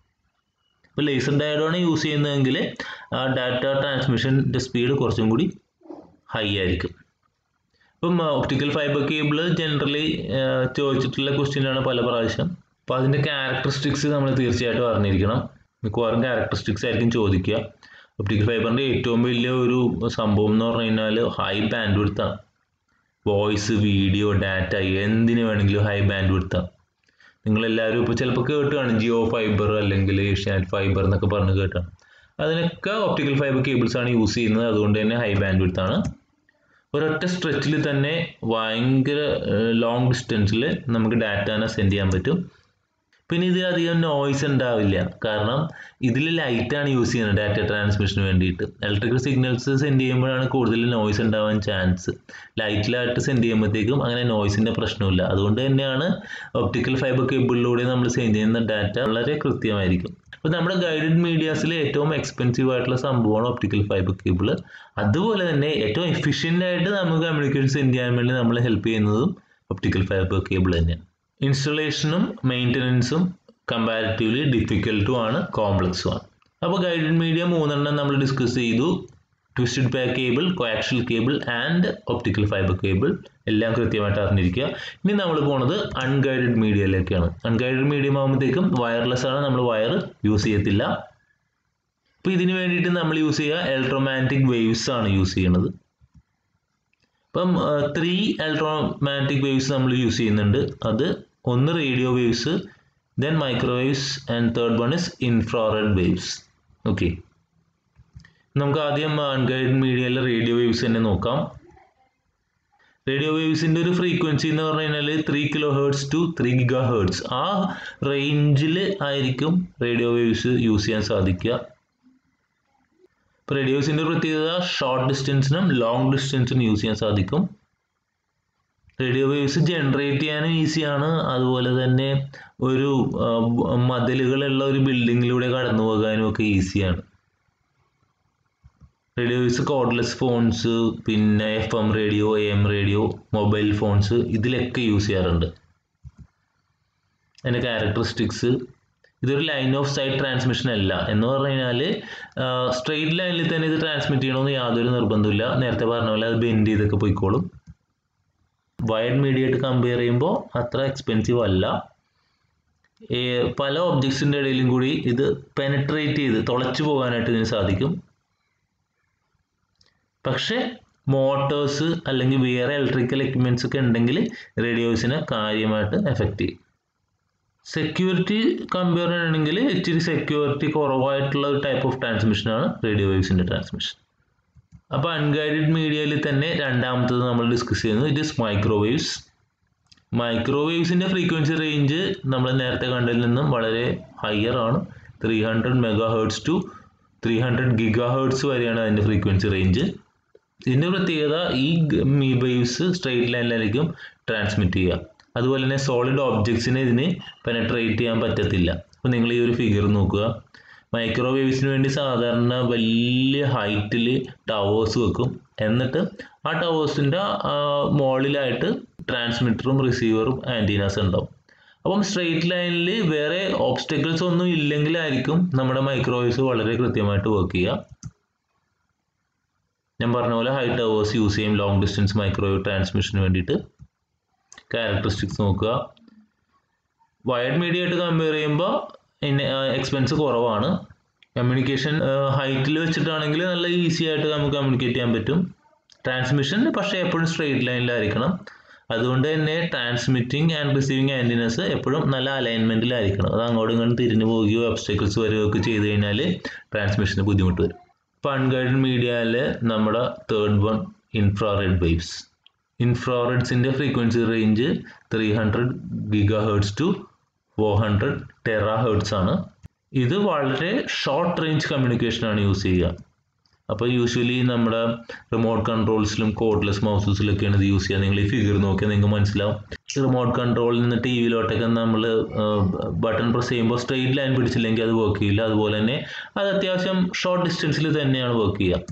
ഇപ്പോൾ ലേസർ ഡയോഡാണ് യൂസ് ചെയ്യുന്നതെങ്കിൽ ഡാറ്റ ട്രാൻസ്മിഷൻ്റെ സ്പീഡ് കുറച്ചും കൂടി ഹൈ ആയിരിക്കും ഇപ്പം ഒപ്റ്റിക്കൽ ഫൈബർ കേബിൾ ജനറലി ചോദിച്ചിട്ടുള്ള ക്വസ്റ്റ്യൻ ആണ് പല പ്രാവശ്യം അപ്പോൾ അതിൻ്റെ ക്യാരക്ടറിസ്റ്റിക്സ് നമ്മൾ തീർച്ചയായിട്ടും അറിഞ്ഞിരിക്കണം മിക്കവാറും ക്യാരക്ടറിസ്റ്റിക്സ് ആയിരിക്കും ചോദിക്കുക ഒപ്റ്റിക്കൽ ഫൈബറിൻ്റെ ഏറ്റവും വലിയ ഒരു സംഭവം എന്ന് പറഞ്ഞു കഴിഞ്ഞാൽ ഹൈ ബാൻഡ് വിടുത്താണ് വോയിസ് വീഡിയോ ഡാറ്റ എന്തിനു വേണമെങ്കിലും ഹൈ ബാൻഡ് വിടുത്താണ് നിങ്ങളെല്ലാവരും ഇപ്പോൾ ചിലപ്പോൾ കേട്ടാണ് ജിയോ ഫൈബർ അല്ലെങ്കിൽ ഏഷ്യാനെറ്റ് ഫൈബർ എന്നൊക്കെ പറഞ്ഞ് കേട്ടാണ് അതിനൊക്കെ ഒപ്റ്റിക്കൽ ഫൈബർ കേബിൾസ് ആണ് യൂസ് ചെയ്യുന്നത് അതുകൊണ്ട് തന്നെ ഹൈ ബാൻഡ് വിടുത്താണ് ഒരൊറ്റ സ്ട്രെച്ചിൽ തന്നെ ഭയങ്കര ലോങ് ഡിസ്റ്റൻസിൽ നമുക്ക് ഡാറ്റാനെ സെൻഡ് ചെയ്യാൻ പറ്റും പിന്നെ ഇത് അധികം നോയ്സ് ഉണ്ടാവില്ല കാരണം ഇതിൽ ലൈറ്റാണ് യൂസ് ചെയ്യുന്നത് ഡാറ്റ ട്രാൻസ്മിഷന് വേണ്ടിയിട്ട് ഇലക്ട്രിക്കൽ സിഗ്നൽസ് സെൻഡ് ചെയ്യുമ്പോഴാണ് കൂടുതൽ നോയ്സ് ഉണ്ടാവാൻ ചാൻസ് ലൈറ്റിലായിട്ട് സെൻഡ് ചെയ്യുമ്പോഴത്തേക്കും അങ്ങനെ നോയ്സിൻ്റെ പ്രശ്നമില്ല അതുകൊണ്ട് തന്നെയാണ് ഒപ്റ്റിക്കൽ ഫൈബർ കേബിളിലൂടെ നമ്മൾ സെൻഡ് ചെയ്യുന്ന ഡാറ്റ വളരെ കൃത്യമായിരിക്കും അപ്പോൾ നമ്മുടെ ഗൈഡഡ് മീഡിയാസിൽ ഏറ്റവും എക്സ്പെൻസീവ് ആയിട്ടുള്ള സംഭവമാണ് ഒപ്റ്റിക്കൽ ഫൈബർ കേബിൾ അതുപോലെ തന്നെ ഏറ്റവും എഫിഷ്യൻ്റ് ആയിട്ട് നമുക്ക് കമ്മ്യൂണിക്കേഷൻ സെൻഡ് ചെയ്യാൻ വേണ്ടി നമ്മളെ ഹെൽപ്പ് ചെയ്യുന്നതും ഒപ്റ്റിക്കൽ ഫൈബർ കേബിൾ തന്നെയാണ് ഇൻസ്റ്റലേഷനും മെയിൻ്റനൻസും കമ്പാരിറ്റീവ്ലി ഡിഫിക്കൽട്ടും ആണ് കോംപ്ലക്സും ആണ് അപ്പോൾ ഗൈഡഡ് മീഡിയ മൂന്നെണ്ണം നമ്മൾ ഡിസ്കസ് ചെയ്തു twisted pair cable coaxial cable and optical fibre cable എല്ലാം കൃത്യമായിട്ട് അറിഞ്ഞിരിക്കുക ഇനി നമ്മൾ പോണത് അൺഗൈഡഡ് മീഡിയയിലേക്കാണ് അൺഗൈഡഡ് മീഡിയം ആകുമ്പോഴത്തേക്കും വയർലെസ് ആണ് നമ്മൾ വയർ യൂസ് ചെയ്യത്തില്ല അപ്പോൾ ഇതിന് വേണ്ടിയിട്ട് നമ്മൾ യൂസ് ചെയ്യുക ഇലക്ട്രോമാഗ്നറ്റിക് വേവ്സ് ആണ് യൂസ് ചെയ്യുന്നത് ഇപ്പം ത്രീ ഇലക്ട്രോമാഗ്നറ്റിക് വേവ്സ് നമ്മൾ യൂസ് ചെയ്യുന്നുണ്ട് അത് ഒന്ന് radio waves then microwaves and third one is infrared waves okay നമുക്ക് ആദ്യം അൺഗൈഡ് മീഡിയയിലെ റേഡിയോ വേവ്സ് തന്നെ നോക്കാം റേഡിയോ വേവ്സിൻ്റെ ഒരു ഫ്രീക്വൻസി എന്ന് പറഞ്ഞു കഴിഞ്ഞാൽ three kilo hertz to three giga hertz ആ റേഞ്ചിൽ ആയിരിക്കും റേഡിയോ വേവ്സ് യൂസ് ചെയ്യാൻ സാധിക്കുക റേഡിയോസിൻ്റെ പ്രത്യേകത ഷോർട്ട് ഡിസ്റ്റൻസിനും ലോങ് ഡിസ്റ്റൻസിനും യൂസ് ചെയ്യാൻ സാധിക്കും റേഡിയോ വേവ്സ് ജനറേറ്റ് ചെയ്യാനും ഈസിയാണ് അതുപോലെ തന്നെ ഒരു മതിലുകളുള്ള ഒരു ബിൽഡിങ്ങിലൂടെ കടന്നു പോകാനും ഒക്കെ ഈസിയാണ് റേഡിയോ വേവ്സ് കോഡ്ലെസ് ഫോൺസ് പിന്നെ F M radio A M radio mobile phones ഇതിലൊക്കെ യൂസ് ചെയ്യാറുണ്ട് അതിൻ്റെ ക്യാരക്ടറിസ്റ്റിക്സ് ഇതൊരു ലൈൻ ഓഫ് സൈറ്റ് ട്രാൻസ്മിഷൻ അല്ല എന്ന് പറഞ്ഞു കഴിഞ്ഞാൽ സ്ട്രെയിറ്റ് ലൈനിൽ തന്നെ ഇത് ട്രാൻസ്മിറ്റ് ചെയ്യണമെന്ന് യാതൊരു നിർബന്ധമില്ല നേരത്തെ പറഞ്ഞ പോലെ അത് ബെൻഡ് ചെയ്തൊക്കെ പോയിക്കോളും വയർഡ് മീഡിയ ആയിട്ട് കമ്പയർ ചെയ്യുമ്പോൾ അത്ര എക്സ്പെൻസീവ് അല്ല പല ഒബ്ജക്ട്സിൻ്റെ ഇടയിലും കൂടി ഇത് പെനട്രേറ്റ് ചെയ്ത് തുളച്ചു പോകാനായിട്ട് ഇതിന് സാധിക്കും പക്ഷേ മോട്ടോഴ്സ് അല്ലെങ്കിൽ വേറെ ഇലക്ട്രിക്കൽ എക്യുപ്മെൻറ്റ്സ് ഒക്കെ ഉണ്ടെങ്കിൽ റേഡിയോസിനെ കാര്യമായിട്ട് എഫക്റ്റ് ചെയ്യും സെക്യൂരിറ്റി കമ്പയർ ചെയ്യണമെങ്കിൽ ഇച്ചിരി സെക്യൂരിറ്റി കുറവായിട്ടുള്ള ഒരു ടൈപ്പ് ഓഫ് ട്രാൻസ്മിഷനാണ് റേഡിയോ വേവ്സിൻ്റെ ട്രാൻസ്മിഷൻ അപ്പോൾ അൺഗൈഡഡ് മീഡിയയിൽ തന്നെ രണ്ടാമത്തത് നമ്മൾ ഡിസ്കസ് ചെയ്യുന്നത് ഇറ്റ് ഇസ് മൈക്രോവേവ്സ് മൈക്രോവേവ്സിൻ്റെ ഫ്രീക്വൻസി റേഞ്ച് നമ്മൾ നേരത്തെ കണ്ടതിൽ നിന്നും വളരെ ഹയർ ആണ് three hundred mega hertz to three hundred giga hertz വരെയാണ് അതിൻ്റെ ഫ്രീക്വൻസി റേഞ്ച് ഇതിൻ്റെ പ്രത്യേകത ഈ മീ വേവ്സ് സ്ട്രെയിറ്റ് ലൈനിലായിരിക്കും ട്രാൻസ്മിറ്റ് ചെയ്യുക അതുപോലെ തന്നെ സോളിഡ് ഓബ്ജക്ട്സിനെ ഇതിന് പെനട്രേറ്റ് ചെയ്യാൻ പറ്റത്തില്ല അപ്പോൾ നിങ്ങൾ ഈ ഒരു ഫിഗർ നോക്കുക മൈക്രോവേവ്സിന് വേണ്ടി സാധാരണ വലിയ ഹൈറ്റിൽ ടവേഴ്സ് വെക്കും എന്നിട്ട് ആ ടവേഴ്സിൻ്റെ മുകളിലായിട്ട് ട്രാൻസ്മിറ്ററും റിസീവറും ആൻറ്റീനാസ് ഉണ്ടാവും അപ്പം സ്ട്രെയിറ്റ് ലൈനിൽ വേറെ ഓബ്സ്റ്റക്കിൾസ് ഒന്നും ഇല്ലെങ്കിലായിരിക്കും നമ്മുടെ മൈക്രോവേവ്സ് വളരെ കൃത്യമായിട്ട് വർക്ക് ചെയ്യുക ഞാൻ പറഞ്ഞ പോലെ ഹൈ ടവേഴ്സ് യൂസ് ചെയ്യും ലോങ് ഡിസ്റ്റൻസ് മൈക്രോവേവ് ട്രാൻസ്മിഷന് വേണ്ടിയിട്ട് ക്യാരക്ടറിസ്റ്റിക്സ് നോക്കുക വയർഡ് മീഡിയ ആയിട്ട് കമ്പയർ ചെയ്യുമ്പോൾ എക്സ്പെൻസ് കുറവാണ് കമ്മ്യൂണിക്കേഷൻ ഹൈറ്റിൽ വെച്ചിട്ടാണെങ്കിൽ നല്ല ഈസി ആയിട്ട് നമുക്ക് കമ്മ്യൂണിക്കേറ്റ് ചെയ്യാൻ പറ്റും ട്രാൻസ്മിഷൻ പക്ഷേ എപ്പോഴും സ്ട്രെയിറ്റ് ലൈനിലായിരിക്കണം അതുകൊണ്ട് തന്നെ ട്രാൻസ്മിറ്റിംഗ് ആൻഡ് റിസീവിങ് ആൻറ്റിനസ് എപ്പോഴും നല്ല അലൈൻമെൻറ്റിലായിരിക്കണം അത് അങ്ങോട്ടും ഇങ്ങോട്ടും തിരിഞ്ഞു പോവുകയോ ഒബ്സ്റ്റക്കിൾസ് വരികയോ ഒക്കെ ചെയ്ത് കഴിഞ്ഞാൽ ട്രാൻസ്മിഷന് ബുദ്ധിമുട്ട് വരും ഇപ്പോൾ അൺഗൈഡഡ് മീഡിയയിൽ നമ്മുടെ തേർഡ് വൺ ഇൻഫ്രാറെഡ് വേവ്സ് ഇൻഫ്രാറെഡ്സിൻ്റെ frequency range three hundred giga hertz to four hundred tera hertz ആണ് ഇത് വളരെ ഷോർട്ട് റേഞ്ച് കമ്മ്യൂണിക്കേഷനാണ് യൂസ് ചെയ്യുക അപ്പോൾ യൂഷ്വലി നമ്മുടെ റിമോട്ട് കൺട്രോൾസിലും കോഡ്ലെസ് മൗസസിലൊക്കെയാണ് ഇത് യൂസ് ചെയ്യുക നിങ്ങൾ ഈ ഫിഗർ നോക്കിയാൽ നിങ്ങൾക്ക് മനസ്സിലാവും റിമോട്ട് കൺട്രോളിൽ നിന്ന് ടി വിയിലോട്ടൊക്കെ നമ്മൾ ബട്ടൺ പ്രസ് ചെയ്യുമ്പോൾ സ്ട്രെയിറ്റ് ലൈൻ പിടിച്ചില്ലെങ്കിൽ അത് വർക്ക് ചെയ്യില്ല അതുപോലെ തന്നെ അത് അത്യാവശ്യം ഷോർട്ട് ഡിസ്റ്റൻസിൽ തന്നെയാണ് വർക്ക് ചെയ്യുക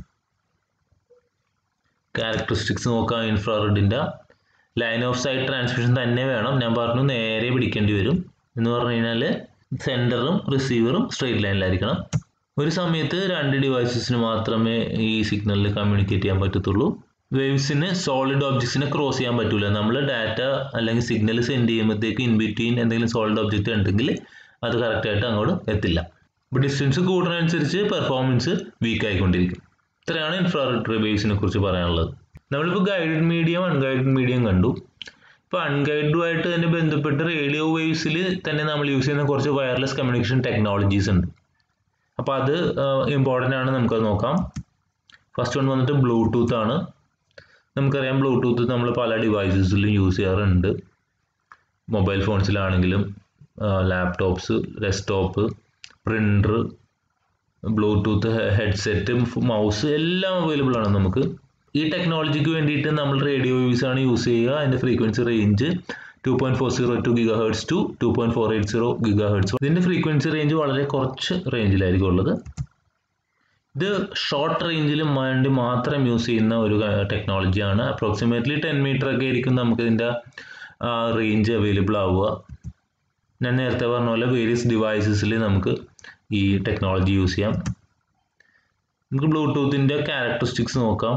ക്യാരക്ടറിസ്റ്റിക്സ് നോക്കാം ഇൻഫ്രാറെഡിൻ്റെ ലൈൻ ഓഫ് സൈറ്റ് ട്രാൻസ്മിഷൻ തന്നെ വേണം ഞാൻ പറഞ്ഞു നേരെ പിടിക്കേണ്ടി വരും എന്ന് പറഞ്ഞു കഴിഞ്ഞാൽ സെൻറ്ററും റിസീവറും സ്ട്രെയിറ്റ് ലൈനിലായിരിക്കണം ഒരു സമയത്ത് രണ്ട് ഡിവൈസസിന് മാത്രമേ ഈ സിഗ്നലിൽ കമ്മ്യൂണിക്കേറ്റ് ചെയ്യാൻ പറ്റത്തുള്ളൂ വേവ്സിന് സോളിഡ് ഓബ്ജക്ട്സിനെ ക്രോസ് ചെയ്യാൻ പറ്റില്ല നമ്മൾ ഡാറ്റ അല്ലെങ്കിൽ സിഗ്നൽ സെൻഡ് ചെയ്യുമ്പോഴത്തേക്ക് ഇൻ ബിറ്റ്വീൻ എന്തെങ്കിലും സോളിഡ് ഓബ്ജക്റ്റ് ഉണ്ടെങ്കിൽ അത് കറക്റ്റായിട്ട് അങ്ങോട്ട് എത്തില്ല അപ്പോൾ ഡിസ്റ്റൻസ് കൂടുന്നതനുസരിച്ച് പെർഫോമൻസ് വീക്ക് ആയിക്കൊണ്ടിരിക്കും ഇത്രയാണ് ഇൻഫ്രാറെഡ് വേവ്സിനെ കുറിച്ച് പറയാനുള്ളത് നമ്മളിപ്പോൾ ഗൈഡഡ് മീഡിയം അൺഗൈഡഡ് മീഡിയം കണ്ടു ഇപ്പോൾ അൺഗൈഡുമായിട്ട് തന്നെ ബന്ധപ്പെട്ട് റേഡിയോ വേവ്സിൽ തന്നെ നമ്മൾ യൂസ് ചെയ്യുന്ന കുറച്ച് വയർലെസ് കമ്മ്യൂണിക്കേഷൻ ടെക്നോളജീസ് ഉണ്ട് അപ്പോൾ അത് ഇമ്പോർട്ടൻ്റ് ആണ് നമുക്കത് നോക്കാം ഫസ്റ്റ് വൺ വന്നിട്ട് ബ്ലൂടൂത്ത് ആണ് നമുക്കറിയാം ബ്ലൂടൂത്ത് നമ്മൾ പല ഡിവൈസസിലും യൂസ് ചെയ്യാറുണ്ട് മൊബൈൽ ഫോൺസിലാണെങ്കിലും laptops desktop printer Bluetooth headset mouse എല്ലാം അവൈലബിൾ ആണ് നമുക്ക് ഈ ടെക്നോളജിക്ക് വേണ്ടിയിട്ട് നമ്മൾ റേഡിയോ വേവ്സ് ആണ് യൂസ് ചെയ്യുക അതിൻ്റെ frequency range two point four zero two giga hertz to two point four eight zero giga hertz ഇതിൻ്റെ ഫ്രീക്വൻസി റേഞ്ച് വളരെ കുറച്ച് റേഞ്ചിലായിരിക്കും ഉള്ളത് ഇത് ഷോർട്ട് റേഞ്ചിൽ വേണ്ടി മാത്രം യൂസ് ചെയ്യുന്ന ഒരു ടെക്നോളജിയാണ് അപ്രോക്സിമേറ്റ്ലി ടെൻ മീറ്റർ ഒക്കെ ആയിരിക്കും നമുക്ക് ഇതിൻ്റെ റേഞ്ച് അവൈലബിൾ ആവുക ഞാൻ നേരത്തെ പറഞ്ഞ പോലെ വേരിയസ് ഡിവൈസസിൽ നമുക്ക് ഈ ടെക്നോളജി യൂസ് ചെയ്യാം നമുക്ക് ബ്ലൂടൂത്തിൻ്റെ ക്യാരക്ടറിസ്റ്റിക്സ് നോക്കാം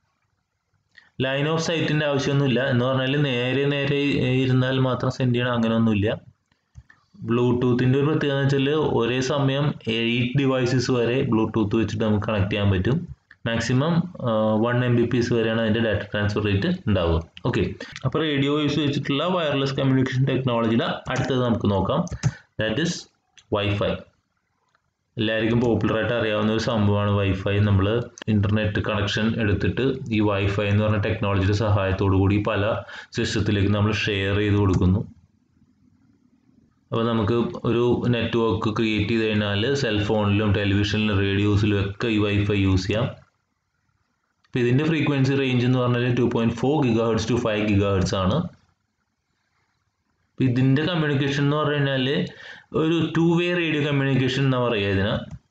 ലൈൻ ഓഫ് സൈറ്റിൻ്റെ ആവശ്യമൊന്നുമില്ല എന്ന് പറഞ്ഞാൽ നേരെ നേരെ ഇരുന്നാൽ മാത്രം സെൻഡ് ചെയ്യണം അങ്ങനെയൊന്നുമില്ല ബ്ലൂടൂത്തിൻ്റെ ഒരു പ്രത്യേകത എന്ന് വെച്ചാൽ ഒരേ സമയം എയ്റ്റ് ഡിവൈസസ് വരെ ബ്ലൂടൂത്ത് വെച്ചിട്ട് നമുക്ക് കണക്ട് ചെയ്യാൻ പറ്റും maximum one M B P S വരെയാണ് അതിൻ്റെ ഡാറ്റ ട്രാൻസ്ഫർ റേറ്റ് ഉണ്ടാവുക ഓക്കെ അപ്പോൾ റേഡിയോ യൂസ് വെച്ചിട്ടുള്ള വയർലെസ് കമ്മ്യൂണിക്കേഷൻ ടെക്നോളജിയുടെ അടുത്തത് നമുക്ക് നോക്കാം ദാറ്റ് ഇസ് വൈഫൈ എല്ലാവർക്കും പോപ്പുലറായിട്ട് അറിയാവുന്ന ഒരു സംഭവമാണ് വൈഫൈ നമ്മൾ ഇൻ്റർനെറ്റ് കണക്ഷൻ എടുത്തിട്ട് ഈ വൈഫൈ എന്ന് പറഞ്ഞ ടെക്നോളജിയുടെ സഹായത്തോടു കൂടി പല സിസ്റ്റത്തിലേക്ക് നമ്മൾ ഷെയർ ചെയ്ത് കൊടുക്കുന്നു അപ്പോൾ നമുക്ക് ഒരു നെറ്റ്വർക്ക് ക്രിയേറ്റ് ചെയ്ത് കഴിഞ്ഞാൽ സെൽ ഫോണിലും ടെലിവിഷനിലും റേഡിയോസിലും ഒക്കെ ഈ വൈഫൈ യൂസ് ചെയ്യാം അപ്പോൾ ഇതിൻ്റെ ഫ്രീക്വൻസി റേഞ്ച് എന്ന് പറഞ്ഞാൽ two point four giga hertz to five giga hertz ആണ് അപ്പോൾ ഇതിൻ്റെ കമ്മ്യൂണിക്കേഷൻ എന്ന് പറഞ്ഞു കഴിഞ്ഞാൽ ഒരു ടു വേ റേഡിയോ കമ്മ്യൂണിക്കേഷൻ എന്നാ പറയുക ഇതിന്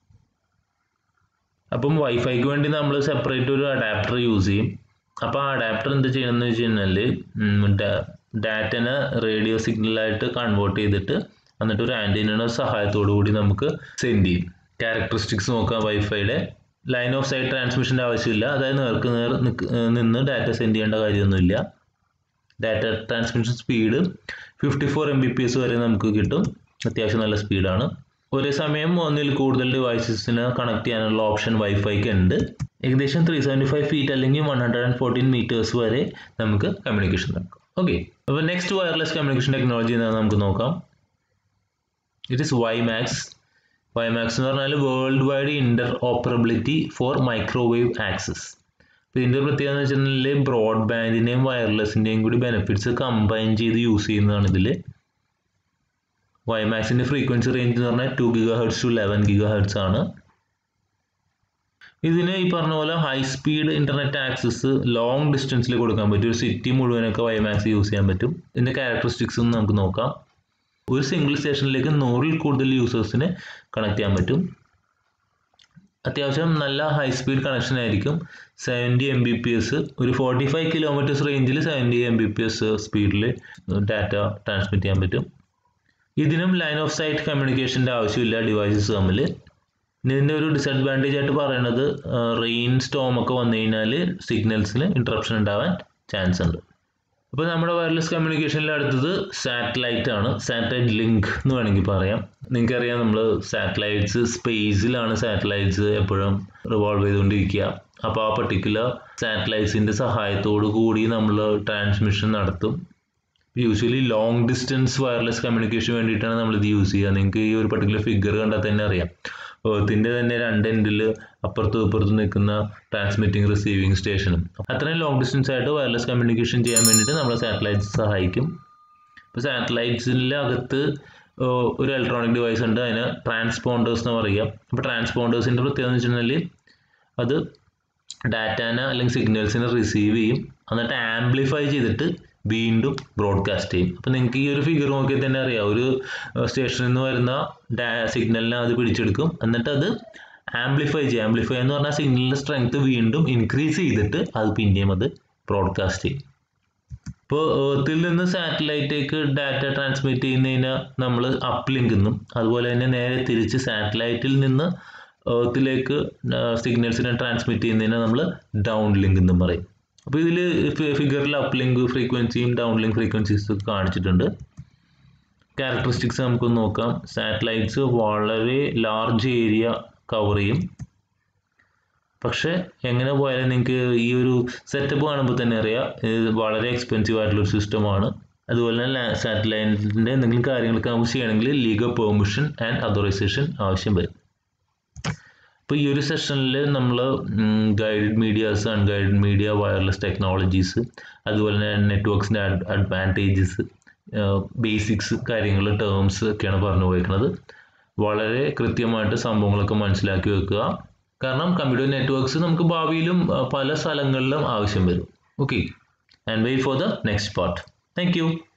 അപ്പം വൈഫൈക്ക് വേണ്ടി നമ്മൾ സെപ്പറേറ്റ് ഒരു അഡാപ്റ്റർ യൂസ് ചെയ്യും അപ്പോൾ ആ അഡാപ്റ്റർ എന്ത് ചെയ്യണമെന്ന് വെച്ച് കഴിഞ്ഞാൽ ഡാറ്റനെ റേഡിയോ സിഗ്നലായിട്ട് കൺവേർട്ട് ചെയ്തിട്ട് എന്നിട്ട് ഒരു ആൻറ്റീനയുടെ സഹായത്തോടു കൂടി നമുക്ക് സെൻഡ് ചെയ്യും ക്യാരക്ടറിസ്റ്റിക്സ് നോക്കാം വൈഫൈയുടെ ലൈൻ ഓഫ് സൈഡ് ട്രാൻസ്മിഷൻ്റെ ആവശ്യമില്ല അതായത് നേർക്ക് നേർ നിന്ന് ഡാറ്റ സെൻഡ് ചെയ്യേണ്ട കാര്യമൊന്നുമില്ല data transmission speed fifty four M B P S വരെ നമുക്ക് കിട്ടും അത്യാവശ്യം നല്ല സ്പീഡാണ് ഒരേ സമയം ഒന്നിൽ കൂടുതൽ ഡിവൈസസിന് കണക്ട് ചെയ്യാനുള്ള ഓപ്ഷൻ വൈഫൈക്ക് ഉണ്ട് ഏകദേശം ത്രീ സെവൻറ്റി ഫൈവ് ഫീറ്റ് അല്ലെങ്കിൽ one hundred and fourteen metres വരെ നമുക്ക് കമ്മ്യൂണിക്കേഷൻ നടക്കും ഓക്കെ അപ്പോൾ നെക്സ്റ്റ് വയർലെസ് കമ്മ്യൂണിക്കേഷൻ ടെക്നോളജി എന്താണെന്ന് നമുക്ക് നോക്കാം ഇറ്റ് ഇസ് വൈമാക്സ് വൈമാക്സ് എന്ന് പറഞ്ഞാൽ world wide interoperability for microwave access അപ്പോൾ ഇതിൻ്റെ പ്രത്യേകത എന്ന് വെച്ചിട്ടുണ്ടെങ്കിൽ ബ്രോഡ്ബാൻഡിൻ്റെയും വയർലെസ്സിൻ്റെയും കൂടി ബെനിഫിറ്റ്സ് കമ്പൈൻ ചെയ്ത് യൂസ് ചെയ്യുന്നതാണ് ഇതിൽ വൈമാക്സിൻ്റെ ഫ്രീക്വൻസി റേഞ്ച് എന്ന് പറഞ്ഞാൽ two giga hertz to eleven giga hertz ആണ് ഇതിന് ഈ പറഞ്ഞ പോലെ high speed internet access long ഡിസ്റ്റൻസിൽ കൊടുക്കാൻ പറ്റും ഒരു സിറ്റി മുഴുവനൊക്കെ വൈമാക്സ് യൂസ് ചെയ്യാൻ പറ്റും ഇതിൻ്റെ ക്യാരക്ടറിസ്റ്റിക്സ് നമുക്ക് നോക്കാം ഒരു സിംഗിൾ സ്റ്റേഷനിലേക്ക് നൂറിൽ കൂടുതൽ യൂസേഴ്സിന് കണക്ട് ചെയ്യാൻ പറ്റും അത്യാവശ്യം നല്ല ഹൈ സ്പീഡ് കണക്ഷൻ ആയിരിക്കും seventy M B P S ഒരു ഫോർട്ടി ഫൈവ് കിലോമീറ്റേഴ്സ് റേഞ്ചിൽ seventy M B P S സ്പീഡിൽ ഡാറ്റ ട്രാൻസ്മിറ്റ് ചെയ്യാൻ പറ്റും ഇതിനും ലൈൻ ഓഫ് സൈറ്റ് കമ്മ്യൂണിക്കേഷൻ്റെ ആവശ്യമില്ല ഡിവൈസസ് തമ്മിൽ ഇതിൻ്റെ ഒരു ഡിസഡ്വാൻറ്റേജ് ആയിട്ട് പറയുന്നത് റെയിൻ സ്റ്റോം ഒക്കെ വന്നു കഴിഞ്ഞാൽ സിഗ്നൽസിൽ ഇൻട്രപ്ഷൻ ഉണ്ടാവാൻ ചാൻസ് ഉണ്ട് അപ്പോൾ നമ്മുടെ വയർലെസ് കമ്മ്യൂണിക്കേഷനിൽ അടുത്തത് സാറ്റലൈറ്റ് ആണ് സാറ്റലൈറ്റ് ലിങ്ക് എന്ന് വേണമെങ്കിൽ പറയാം നിങ്ങൾക്കറിയാം നമ്മൾ സാറ്റലൈറ്റ്സ് സ്പേസിലാണ് സാറ്റലൈറ്റ്സ് എപ്പോഴും റിവോൾവ് ചെയ്തുകൊണ്ടിരിക്കുക അപ്പോൾ ആ പർട്ടിക്കുലർ സാറ്റലൈറ്റ്സിൻ്റെ സഹായത്തോടു കൂടി നമ്മൾ ട്രാൻസ്മിഷൻ നടത്തും usually long distance wireless communication വേണ്ടിയിട്ടാണ് നമ്മൾ ഇത് യൂസ് ചെയ്യുക നിങ്ങൾക്ക് ഈ ഒരു പർട്ടിക്കുലർ ഫിഗർ കണ്ടാൽ തന്നെ അറിയാം എർത്തിൻ്റെ തന്നെ രണ്ട് എൻഡിൽ അപ്പുറത്തും ഇപ്പുറത്തും നിൽക്കുന്ന ട്രാൻസ്മിറ്റിംഗ് റിസീവിങ് സ്റ്റേഷനും അത്രയും ലോങ് ഡിസ്റ്റൻസ് ആയിട്ട് വയർലെസ് കമ്മ്യൂണിക്കേഷൻ ചെയ്യാൻ വേണ്ടിയിട്ട് നമ്മളെ സാറ്റലൈറ്റ്സ് സഹായിക്കും ഇപ്പോൾ സാറ്റലൈറ്റ്സിൻ്റെ അകത്ത് ഒരു ഇലക്ട്രോണിക് ഡിവൈസ് ഉണ്ട് അതിന് ട്രാൻസ്പോണ്ടേഴ്സ് എന്ന് പറയുക അപ്പോൾ ട്രാൻസ്പോണ്ടേഴ്സിൻ്റെ പ്രത്യേകത എന്ന് വെച്ചിട്ടുണ്ടെങ്കിൽ അത് ഡാറ്റാനെ അല്ലെങ്കിൽ സിഗ്നൽസിനെ റിസീവ് ചെയ്യും എന്നിട്ട് ആംപ്ലിഫൈ ചെയ്തിട്ട് വീണ്ടും ബ്രോഡ്കാസ്റ്റ് ചെയ്യും അപ്പോൾ നിങ്ങൾക്ക് ഈ ഒരു ഫിഗർ നോക്കിയാൽ തന്നെ അറിയാം ഒരു സ്റ്റേഷനിൽ നിന്ന് വരുന്ന ഡാ സിഗ്നലിനെ അത് പിടിച്ചെടുക്കും എന്നിട്ട് അത് ആംപ്ലിഫൈ ചെയ്യും ആംപ്ലിഫൈ എന്ന് പറഞ്ഞാൽ സിഗ്നലിൻ്റെ സ്ട്രെങ്ത് വീണ്ടും ഇൻക്രീസ് ചെയ്തിട്ട് അത് പിന്നെയും അത് ബ്രോഡ്കാസ്റ്റ് ചെയ്യും ഇപ്പോൾ ഏർത്തിൽ നിന്ന് സാറ്റലൈറ്റേക്ക് ഡാറ്റ ട്രാൻസ്മിറ്റ് ചെയ്യുന്നതിന് നമ്മൾ അപ്പ് ലിങ്ക് എന്നും അതുപോലെ തന്നെ നേരെ തിരിച്ച് സാറ്റലൈറ്റിൽ നിന്ന് ഏർത്തിലേക്ക് സിഗ്നൽസിനെ ട്രാൻസ്മിറ്റ് ചെയ്യുന്നതിന് നമ്മൾ ഡൗൺ ലിങ്ക് എന്നും പറയും അപ്പോൾ ഇതിൽ ഫിഗറിൽ അപ്പ് ലിങ്ക് ഫ്രീക്വൻസിയും ഡൗൺ ലിങ്ക് ഫ്രീക്വൻസീസും കാണിച്ചിട്ടുണ്ട് ക്യാരക്ടറിസ്റ്റിക്സ് നമുക്ക് നോക്കാം സാറ്റലൈറ്റ്സ് വളരെ ലാർജ് ഏരിയ കവർ ചെയ്യും പക്ഷേ എങ്ങനെ പോയാലും നിങ്ങൾക്ക് ഈ ഒരു സെറ്റപ്പ് കാണുമ്പോൾ തന്നെ അറിയാം ഇത് വളരെ എക്സ്പെൻസീവ് ആയിട്ടുള്ളൊരു സിസ്റ്റമാണ് അതുപോലെ തന്നെ സാറ്റലൈറ്റിൻ്റെ എന്തെങ്കിലും കാര്യങ്ങളൊക്കെ നമുക്ക് ചെയ്യണമെങ്കിൽ ലീഗൽ പെർമിഷൻ ആൻഡ് അതോറൈസേഷൻ ആവശ്യം വരും അപ്പോൾ ഈ ഒരു സെഷനിൽ നമ്മൾ guided medias unguided media wireless technologies അതുപോലെ തന്നെ നെറ്റ്വർക്ക്സിൻ്റെ അഡ്വാൻറ്റേജസ് ബേസിക്സ് കാര്യങ്ങൾ ടേംസ് ഒക്കെയാണ് പറഞ്ഞു പോയിരിക്കുന്നത് വളരെ കൃത്യമായിട്ട് സംഭവങ്ങളൊക്കെ മനസ്സിലാക്കി വെക്കുക കാരണം കമ്പ്യൂട്ടർ നെറ്റ്വർക്ക്സ് നമുക്ക് ഭാവിയിലും പല സ്ഥലങ്ങളിലും ആവശ്യം വരും okay and wait for the next part thank